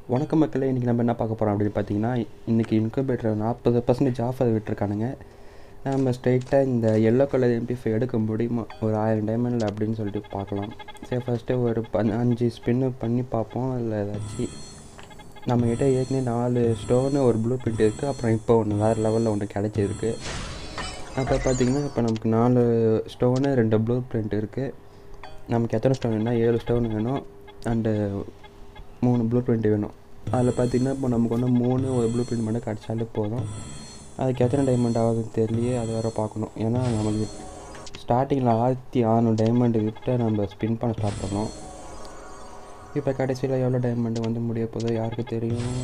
வணக்கம் மக்களே இன்றைக்கி நம்ம என்ன பார்க்க போகிறோம் அப்படின்னு பார்த்தீங்கன்னா இன்றைக்கி இன்குபேட்டர் நாற்பது பர்சன்டேஜ் ஆஃபர் விட்டுருக்கானுங்க நம்ம ஸ்ட்ரைட்டாக இந்த எல்லோ கலர் எம்பி ஃபைவ் எடுக்க முடியுமா ஒரு ஆயிரம் டைமண்டில் அப்படின்னு சொல்லிட்டு பார்க்கலாம் சரி ஃபஸ்ட்டு ஒரு பன் அஞ்சு ஸ்பின்னு பண்ணி பார்ப்போம் அதில் ஏதாச்சும் நம்மக்கிட்ட ஏற்கனவே நாலு ஸ்டோனு ஒரு ப்ளூ பிரிண்ட் இருக்குது அப்புறம் இப்போ ஒன்று வேறு லெவலில் ஒன்று கிடச்சிருக்கு அப்போ பார்த்தீங்கன்னா இப்போ நமக்கு நாலு ஸ்டோனு ரெண்டு ப்ளூ பிரிண்ட் இருக்குது நமக்கு எத்தனை ஸ்டோன் வேணும்னா ஏழு ஸ்டோன் வேணும் அண்டு மூணு ப்ளூ பிரிண்ட் வேணும் அதில் பார்த்தீங்கன்னா இப்போ நமக்கு ஒன்று மூணு ஒரு ப்ளூ பிரிண்ட் மட்டும் கிடச்சாலே போதும் அதுக்கு எத்தனை டைமண்ட் ஆகுதுன்னு தெரியலையே அது வேறு பார்க்கணும் ஏன்னா நமக்கு ஸ்டார்டிங்கில் ஆயிரத்தி ஆறுநூறு டைமண்ட் விட்டு நம்ம ஸ்பின் பண்ண ஸ்டார்ட் பண்ணோம் இப்போ கடைசியில் எவ்வளோ டைமண்ட் வந்து முடிய போதோ யாருக்கு தெரியும்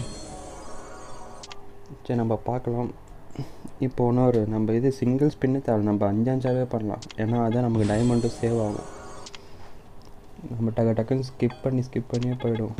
சரி நம்ம பார்க்கலாம் இப்போ இன்னொரு நம்ம இது சிங்கிள் ஸ்பின்னு தேவை நம்ம அஞ்சு அஞ்சாவே பண்ணலாம் ஏன்னா அதான் நமக்கு டைமண்ட்டும் சேவ் ஆகும் நம்ம டக்கு டக்குன்னு ஸ்கிப் பண்ணி ஸ்கிப் பண்ணியே போயிடும்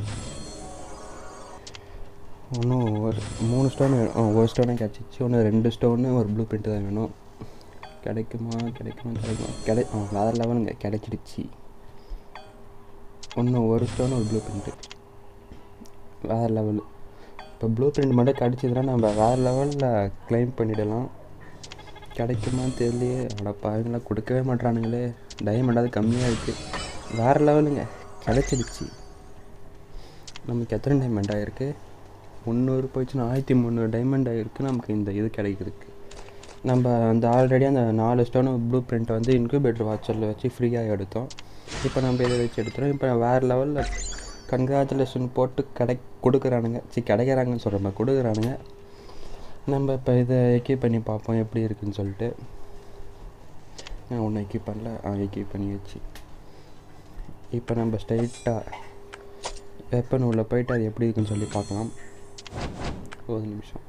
இன்னும் ஒரு மூணு ஸ்டோன் வேணும் ஒரு ஸ்டோனே கிடச்சிச்சு ஒன்று ரெண்டு ஸ்டோனு ஒரு ப்ளூ பிரிண்ட் தான் வேணும் கிடைக்குமா கிடைக்குமா கிடைக்குமா கிடை ஆ வேறு லெவலுங்க கிடைச்சிடுச்சு ஒன்று ஒரு ஸ்டோன் ஒரு ப்ளூ பிரிண்ட்டு வேறு லெவலு இப்போ ப்ளூ பிரிண்ட் மட்டும் கிடச்சிதுன்னா நம்ம வேறு லெவலில் க்ளைம் பண்ணிடலாம் கிடைக்குமான்னு தெரியலையே அட பாவங்களா கொடுக்கவே மாட்றானுங்களே டைமண்ட் அது கம்மியாக இருக்குது வேறு லெவலுங்க கிடச்சிடுச்சு நமக்கு எத்தனை டைமண்ட் ஆகிருக்கு முந்நூறு போயிடுச்சுன்னா ஆயிரத்தி முந்நூறு டைமண்ட் ஆகிருக்கு நமக்கு இந்த இது கிடைக்கிறதுக்கு நம்ம அந்த ஆல்ரெடி அந்த நாலு ஸ்டோன் ப்ளூ பிரிண்ட் வந்து இன்குபேட்டர் வாட்சரில் வச்சு ஃப்ரீயாக எடுத்தோம் இப்போ நம்ம இதை வச்சு எடுத்துகிறோம் இப்போ வேறு லெவலில் கங்க்ராச்சுலேஷன் போட்டு கிடை கொடுக்குறானுங்க சரி கிடைக்கிறாங்கன்னு சொல்கிறோம் கொடுக்குறானுங்க நம்ம இப்போ இதை எக்கீப் பண்ணி பார்ப்போம் எப்படி இருக்குன்னு சொல்லிட்டு நான் ஒன்றும் எக்கீப் பண்ணல ஆ எக்கீப் பண்ணி வச்சு இப்போ நம்ம ஸ்ட்ரைட்டாக வெப்பன் உள்ளே போயிட்டு அது எப்படி இருக்குன்னு சொல்லி பார்க்கலாம் ஒரு நிமிஷம்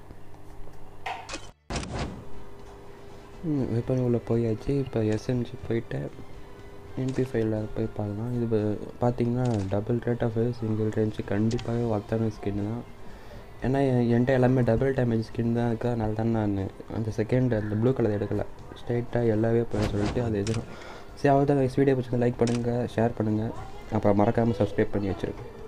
வெப்பன் உள்ளே போயாச்சு இப்போ எஸ்என்ஜி போயிட்டு எம்பி ஃபைவ்ல போய் பார்க்கலாம் இது பார்த்தீங்கன்னா double rate of single range கண்டிப்பாகவே ஒர்த்தான ஸ்கின் தான் ஏன்னா என்கிட்ட எல்லாமே டபுள் டேமேஜ் ஸ்கின் தான் இருக்குது அதனால தான் நான் அந்த செகண்ட் அந்த ப்ளூ கலர் எடுக்கலை ஸ்ட்ரைட்டாக எல்லாவே போய் சொல்லிட்டு அது எதிரும் சரி அவ்வளோதான் வீடியோ பிடிச்சது லைக் பண்ணுங்கள் ஷேர் பண்ணுங்கள் அப்புறம் மறக்காமல் சப்ஸ்கிரைப் பண்ணி வச்சுருக்கேன்